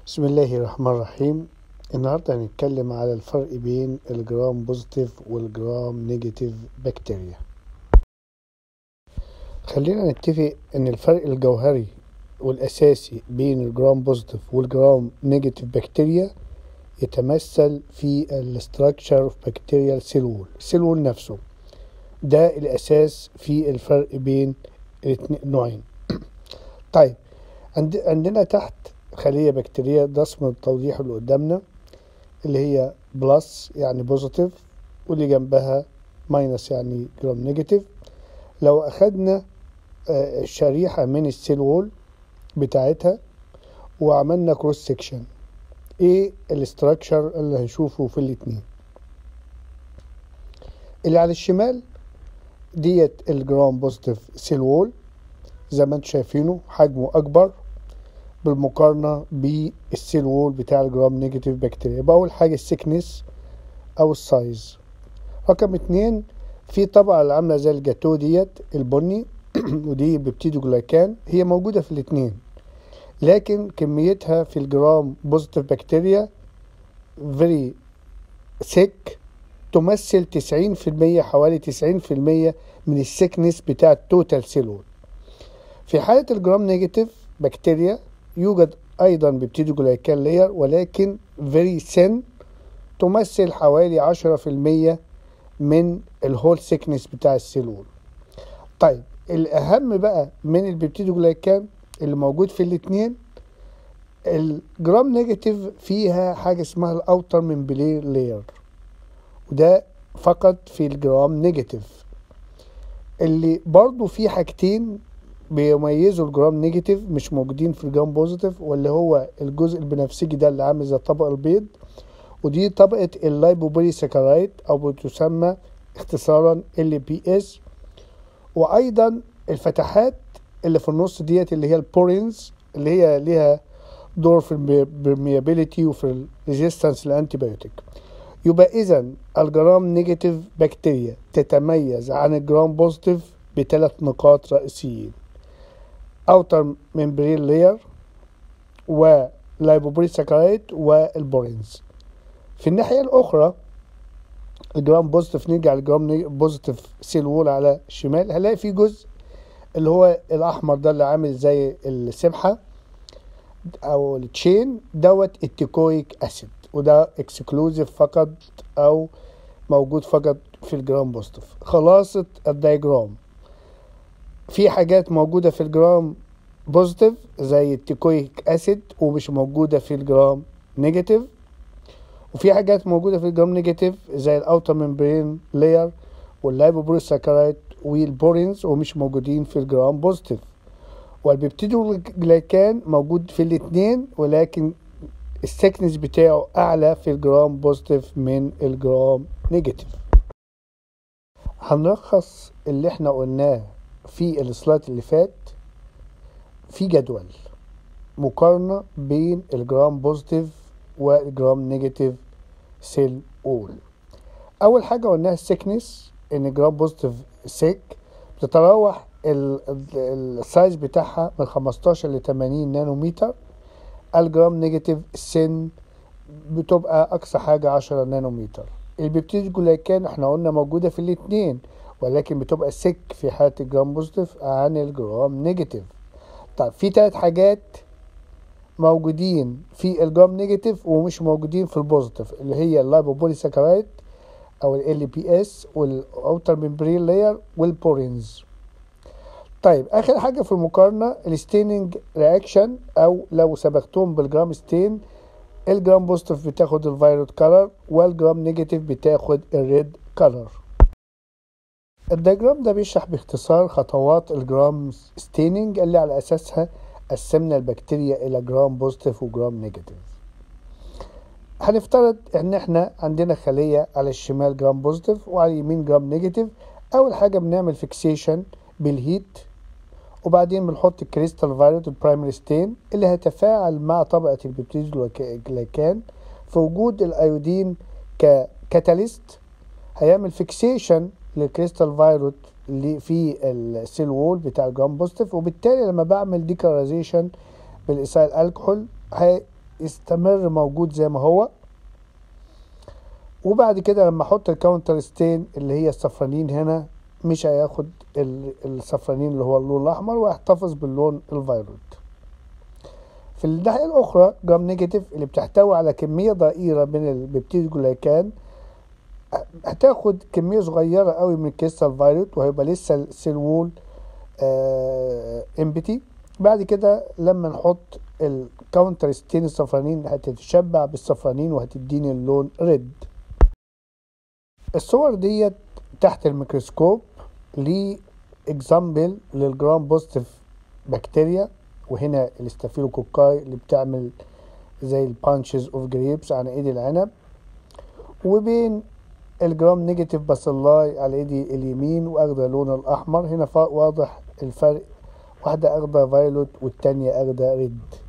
بسم الله الرحمن الرحيم النهارده هنتكلم على الفرق بين الجرام بوزيتيف والجرام نيجاتيف بكتيريا خلينا نتفق ان الفرق الجوهري والاساسي بين الجرام بوزيتيف والجرام نيجاتيف بكتيريا يتمثل في الاستراكشر اوف بكتيريال سيل وول السيل وول نفسه ده الاساس في الفرق بين النوعين طيب عند عندنا تحت خلية بكتيرية ده اسم التوضيح اللي قدامنا اللي هي بلس يعني بوزيتيف واللي جنبها ماينس يعني جرام نيجاتيف لو أخدنا آه، شريحة من السيل وول بتاعتها وعملنا كروس سيكشن ايه الاستراكشر اللي هنشوفه في الاتنين اللي على الشمال ديت الجرام بوزيتيف سيل وول زي ما انتم شايفينه حجمه اكبر بالمقارنة بالسيل وول بتاع الجرام نيجاتيف بكتيريا يبقى أول حاجة السكنس أو السايز رقم اتنين في طبقة اللي عاملة زي الجاتو ديت البني ودي بيبتيدو جلايكان هي موجودة في الاتنين لكن كميتها في الجرام بوزيتيف بكتيريا فيري سيك تمثل تسعين في المية حوالي تسعين في المية من السكنس بتاع التوتال سيل وول في حالة الجرام نيجاتيف بكتيريا يوجد أيضا بيبتيدو جلايكان لاير ولكن فيري سن تمثل حوالي عشرة في المية من الهول سيكنس بتاع السيل وول طيب الأهم بقى من البيبتيدو جلايكان اللي موجود في الاتنين الجرام نيجاتيف فيها حاجة اسمها الأوتر ممبرين لاير وده فقط في الجرام نيجاتيف اللي برضو في حاجتين بيميزوا الجرام نيجاتيف مش موجودين في الجرام بوزيتيف واللي هو الجزء البنفسجي ده اللي عامل زي طبق البيض ودي طبقة اللايبوبولي ساكرايد أو بتسمى اختصارا ال بي اس وأيضا الفتحات اللي في النص ديت اللي هي البورينز اللي هي ليها دور في البرميابيليتي وفي الريزيستنس للانتيبيوتيك يبقى إذا الجرام نيجاتيف بكتيريا تتميز عن الجرام بوزيتيف بثلاث نقاط رئيسيين اوتر ممبرين لاير ولايبوبوليساكرايد والبورينز في الناحية الأخرى الجرام بوزيتيف نرجع للجرام بوزيتيف سيل وول على الشمال هنلاقي في جزء اللي هو الأحمر ده اللي عامل زي السبحة أو التشين دوت التيكويك أسيد وده اكسكلوزيف فقط أو موجود فقط في الجرام بوزيتيف خلاصة الدايجرام في حاجات موجودة في الجرام بوزيتيف زي التيكويك أسيد ومش موجودة في الجرام نيجاتيف وفي حاجات موجودة في الجرام نيجاتيف زي الأوتر ممبرين لاير واللايبوبروساكرايد والبورينز ومش موجودين في الجرام بوزيتيف والبيبتيدو جلايكان موجود في الاتنين ولكن السكنس بتاعه أعلى في الجرام بوزيتيف من الجرام نيجاتيف هنلخص اللي احنا قلناه في السلايد اللي فات في جدول مقارنة بين الجرام بوزيتيف والجرام نيجاتيف سيل وول أول حاجة قلناها السيكنس إن الجرام بوزيتيف سيك بتتراوح السايز بتاعها من 15 ل 80 نانومتر الجرام نيجاتيف سن بتبقى أقصى حاجة 10 نانومتر البيبتيد جلايكان احنا قلنا موجودة في الاتنين ولكن بتبقى سك في حالة الجرام بوزيتيف عن الجرام نيجاتيف طيب في تلات حاجات موجودين في الجرام نيجاتيف ومش موجودين في البوزيتيف اللي هي اللايبوبوليساكرايد او ال بي اس والاوتر ممبرين لاير والبورينز طيب اخر حاجه في المقارنه الستيننج رياكشن او لو سبقتهم بالجرام ستين الجرام بوزيتيف بتاخد الفيروت كلر والجرام نيجاتيف بتاخد الريد كلر الدياجرام ده بيشرح باختصار خطوات الجرام ستيننج اللي على اساسها قسمنا البكتيريا الى جرام بوزيتيف وجرام نيجاتيف هنفترض ان احنا عندنا خلية على الشمال جرام بوزيتيف وعلى اليمين جرام نيجاتيف اول حاجة بنعمل فيكسيشن بالهيت وبعدين بنحط الكريستال فايروت البرايمري ستين اللي هيتفاعل مع طبقة البيبتيد جلايكان في وجود الايودين ككاتاليست هيعمل فيكسيشن للكريستال فايروت اللي في السيل وول بتاع الجرام بوزيتيف وبالتالي لما بعمل ديكاريزيشن بالايثايل الكحول يستمر موجود زي ما هو وبعد كده لما احط الكاونتر ستين اللي هي الصفرانين هنا مش هياخد ال- الصفرانين اللي هو اللون الاحمر ويحتفظ باللون الفيولوت في الناحية الأخرى جرام نيجاتيف اللي بتحتوي على كمية ضئيلة من البيبتيد جلايكان هتاخد كمية صغيرة قوي من الكريستال فايروت وهيبقى لسه السيل وول امبتي بعد كده لما نحط الكاونتر ستين الصفرانين هتتشبع بالصفرانين وهتديني اللون ريد الصور ديت تحت الميكروسكوب ليه اكزامبل للجرام بوزيتيف بكتيريا وهنا الاستافيلوكوكاي اللي بتعمل زي البانشز اوف جريبس على ايدي العنب وبين الجرام نيجاتيف باسيلاي على ايدي اليمين واخده اللون الاحمر هنا واضح الفرق واحده اخده فايلوت والتانية اخده ريد